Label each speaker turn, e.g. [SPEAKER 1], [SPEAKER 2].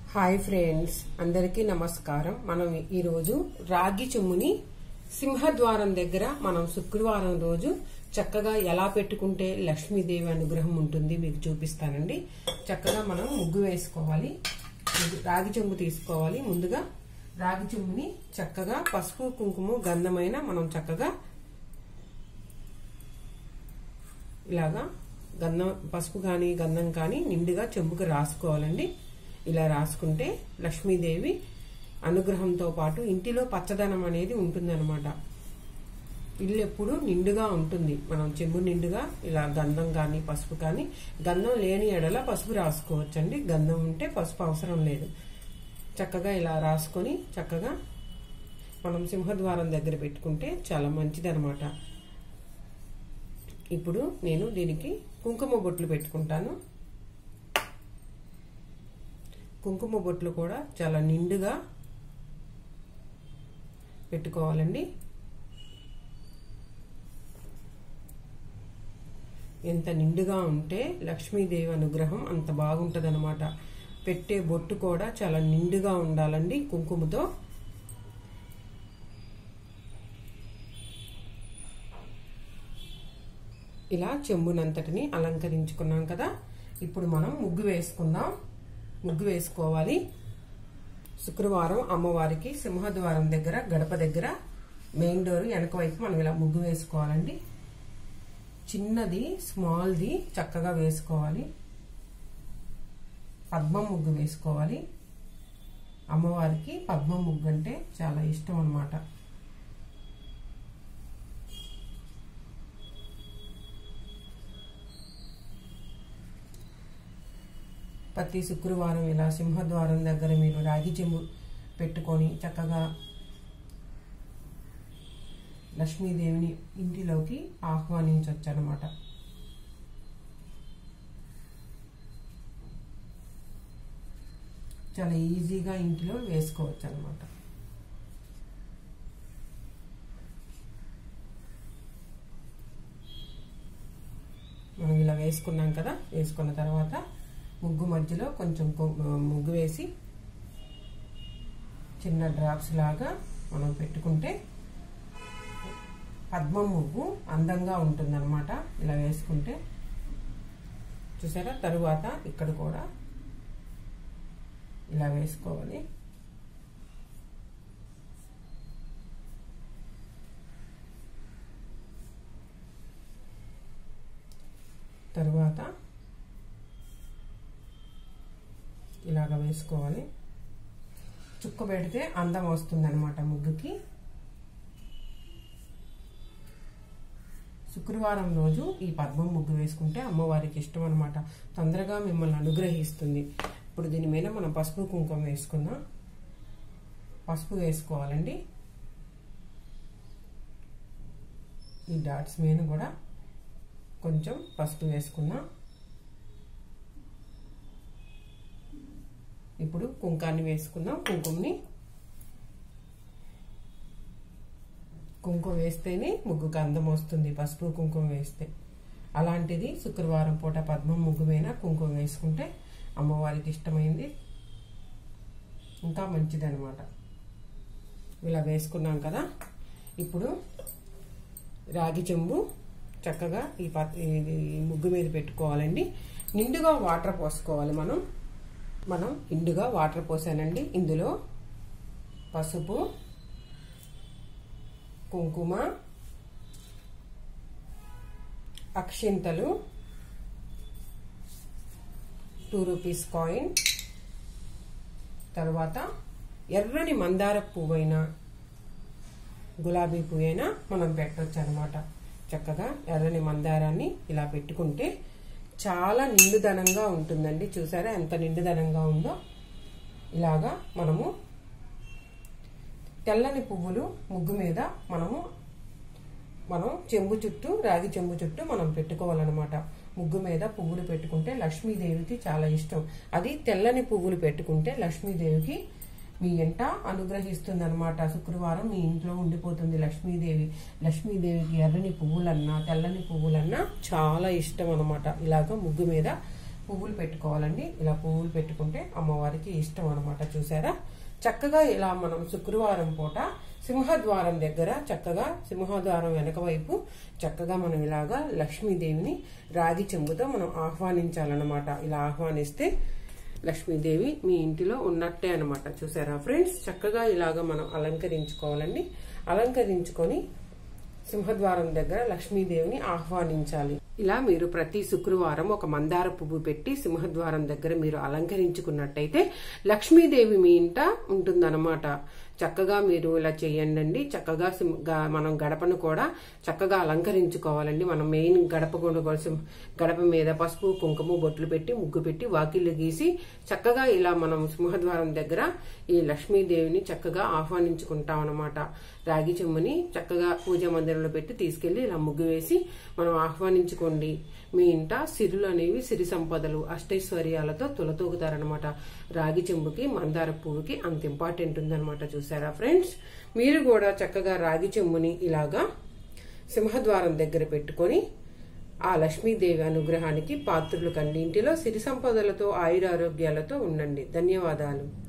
[SPEAKER 1] hi friends అందరికీ నమస్కారం మనం ఈరోజు రాగి చెమ్ముని సింహద్వారం దగ్గర మనం శుక్రవారం రోజు చక్కగా ఎలా పెట్టుకుంటే లక్ష్మీదేవి అనుగ్రహం ఉంటుంది మీకు చూపిస్తానండి చక్కగా మనం ముగ్గు వేసుకోవాలి ముగ్గు- రాగి చెంబు తీసుకోవాలి ముందుగా రాగి చెంబుని చక్కగా పసుపు కుంకుమ గంధమైన మనం చక్కగా ఇలాగా గంధం పసుపు కానీ గంధం కానీ నిండుగా చెంబుకి రాసుకోవాలండి ఇలా రాసుకుంటే లక్ష్మీదేవి అనుగ్రహంతో పాటు ఇంటిలో పచ్చదనం అనేది ఉంటుందన్నమాట ఇల్లు ఎప్పుడు నిండుగా ఉంటుంది మనం చెంబు నిండుగా ఇలా గంధం కానీ పసుపు కానీ గంధం లేని ఎడల పసుపు రాసుకోవచ్చండి గంధం ఉంటే పసుపు అవసరం లేదు చక్కగా ఇలా రాసుకొని చక్కగా మనం సింహద్వారం దగ్గర పెట్టుకుంటే చాలా మంచిదన్నమాట ఇప్పుడు నేను దీనికి కుంకుమ బొట్లు పెట్టుకుంటాను కుంకుమ బొట్లు కూడా చాలా నిండుగా పెట్టుకోవాలండి ఎంత నిండుగా ఉంటే లక్ష్మీదేవి అనుగ్రహం అంత బాగుంటదన్నమాట పెట్టే బొట్టు కూడా చాలా నిండుగా ఉండాలండి కుంకుమతో ఇలా చెంబునంతటిని అలంకరించుకున్నాం కదా ఇప్పుడు మనం ముగ్గు వేసుకుందాం ముగ్గు వేసుకోవాలి శుక్రవారం అమ్మవారికి సింహద్వారం దగ్గర గడప దగ్గర మెయిన్ డోర్ వెనక వైపు మనం ఇలా ముగ్గు వేసుకోవాలండి చిన్నది స్మాల్ది చక్కగా వేసుకోవాలి పద్మం ముగ్గు వేసుకోవాలి అమ్మవారికి పద్మం ముగ్గు అంటే చాలా ఇష్టం అన్నమాట ప్రతి శుక్రవారం ఇలా సింహద్వారం దగ్గర మీరు రాగి చెంబు పెట్టుకొని చక్కగా లక్ష్మీదేవిని ఇంటిలోకి ఆహ్వానించవచ్చు అనమాట చాలా ఈజీగా ఇంటిలో వేసుకోవచ్చు అనమాట మనం ఇలా వేసుకున్నాం కదా వేసుకున్న తర్వాత ముగ్గు మధ్యలో కొంచెం కు- ముగ్గు వేసి చిన్న డ్రాప్స్ లాగా మనం పెట్టుకుంటే పద్మం ముగ్గు అందంగా ఉంటుందన్నమాట ఇలా వేసుకుంటే చూసారా తరువాత ఇక్కడ కూడా ఇలా వేసుకోవాలి తరువాత ఇలాగ వేసుకోవాలి చుక్క పెడితే అందం వస్తుంది అనమాట ముగ్గుకి శుక్రవారం రోజు ఈ పద్మం ముగ్గు వేసుకుంటే అమ్మవారికి ఇష్టం అనమాట తొందరగా మిమ్మల్ని అనుగ్రహిస్తుంది ఇప్పుడు దీని మీద మనం పసుపు కుంకుమ వేసుకుందాం పసుపు వేసుకోవాలండి ఈ డాట్స్ మీద కూడా కొంచెం పసుపు వేసుకుందాం ఇప్పుడు కుంకాన్ని వేసుకుందాం కుంకుమని కుంకుమ వేస్తేనే ముగ్గుకు అందం వస్తుంది పసుపు కుంకుమ వేస్తే అలాంటిది శుక్రవారం పూట పద్మం ముగ్గు మీద కుంకుమ వేసుకుంటే అమ్మవారికి ఇష్టమైంది ఇంకా మంచిది అనమాట ఇలా వేసుకున్నాం కదా ఇప్పుడు రాగి చెంబు చక్కగా ఈ ప- ఇది ఈ ముగ్గు మీద పెట్టుకోవాలండి నిండుగా వాటర్ పోసుకోవాలి మనం మనం నిండుగా వాటర్ పోసానండి ఇందులో పసుపు కుంకుమ అక్షింతలు టూ రూపీస్ కాయిన్ తర్వాత ఎర్రని మందార పువ్వైనా గులాబీ పువ్వు అయినా మనం పెట్టవచ్చు అనమాట చక్కగా ఎర్రని మందారాన్ని ఇలా పెట్టుకుంటే చాలా నిండుదనంగా ఉంటుందండి చూసారా ఎంత నిండుదనంగా ఉందో ఇలాగా మనము తెల్లని పువ్వులు ముగ్గు మీద మనము మనం చెంబు చుట్టూ రాగి చెంబు చుట్టూ మనం పెట్టుకోవాలన్నమాట ముగ్గు మీద పువ్వులు పెట్టుకుంటే లక్ష్మీదేవికి చాలా ఇష్టం అది తెల్లని పువ్వులు పెట్టుకుంటే లక్ష్మీదేవికి మీ ఎంట అనుగ్రహిస్తుంది అనమాట శుక్రవారం మీ ఇంట్లో ఉండిపోతుంది లక్ష్మీదేవి లక్ష్మీదేవికి ఎర్రని పువ్వులన్నా తెల్లని పువ్వులన్నా చాలా ఇష్టం అనమాట ఇలాగ ముగ్గు మీద పువ్వులు పెట్టుకోవాలండి ఇలా పువ్వులు పెట్టుకుంటే అమ్మవారికి ఇష్టం అనమాట చూసారా చక్కగా ఇలా మనం శుక్రవారం పూట సింహద్వారం దగ్గర చక్కగా సింహద్వారం వెనక వైపు చక్కగా మనం ఇలాగా లక్ష్మీదేవిని రాగి చెంబుతో మనం ఆహ్వానించాలన్నమాట ఇలా ఆహ్వానిస్తే లక్ష్మీదేవి మీ ఇంటిలో ఉన్నట్టే అనమాట చూసారా ఫ్రెండ్స్ చక్కగా ఇలాగ మనం అలంకరించుకోవాలండి అలంకరించుకొని సింహద్వారం దగ్గర లక్ష్మీదేవిని ఆహ్వానించాలి ఇలా మీరు ప్రతి శుక్రవారం ఒక మందార పువ్వు పెట్టి సింహద్వారం దగ్గర మీరు అలంకరించుకున్నట్టయితే లక్ష్మీదేవి మీ ఇంట ఉంటుందన్నమాట చక్కగా మీరు ఇలా చేయండి చక్కగా సింహ- గా- మనం గడపను కూడా చక్కగా అలంకరించుకోవాలండి మనం మెయిన్ గడప కూడా కూడా సింహ- గడప మీద పసుపు కుంకుమ బొట్లు పెట్టి ముగ్గు పెట్టి వాకిళ్ళు గీసి చక్కగా ఇలా మనం సింహద్వారం దగ్గర ఈ లక్ష్మీదేవిని చక్కగా ఆహ్వానించుకుంటాం అనమాట రాగి చెమ్ముని చక్కగా పూజ మందిరంలో పెట్టి తీసుకెళ్లి ఇలా ముగ్గు వేసి మనం ఆహ్వానించుకోండి మీ ఇంట సిరులు అనేవి సిరి సంపదలు అష్టైశ్వర్యాలతో తులతూగుతారనమాట రాగి చెంబుకి మందార పువ్వుకి అంత ఇంపార్టెంట్ ఉందన్నమాట చూసారా ఫ్రెండ్స్ మీరు కూడా చక్కగా రాగి చెంబుని ఇలాగా సింహద్వారం దగ్గర పెట్టుకొని ఆ లక్ష్మీదేవి అనుగ్రహానికి పాత్రులు కండి ఇంటిలో సిరి సంపదలతో ఆయురారోగ్యాలతో ఉండండి ధన్యవాదాలు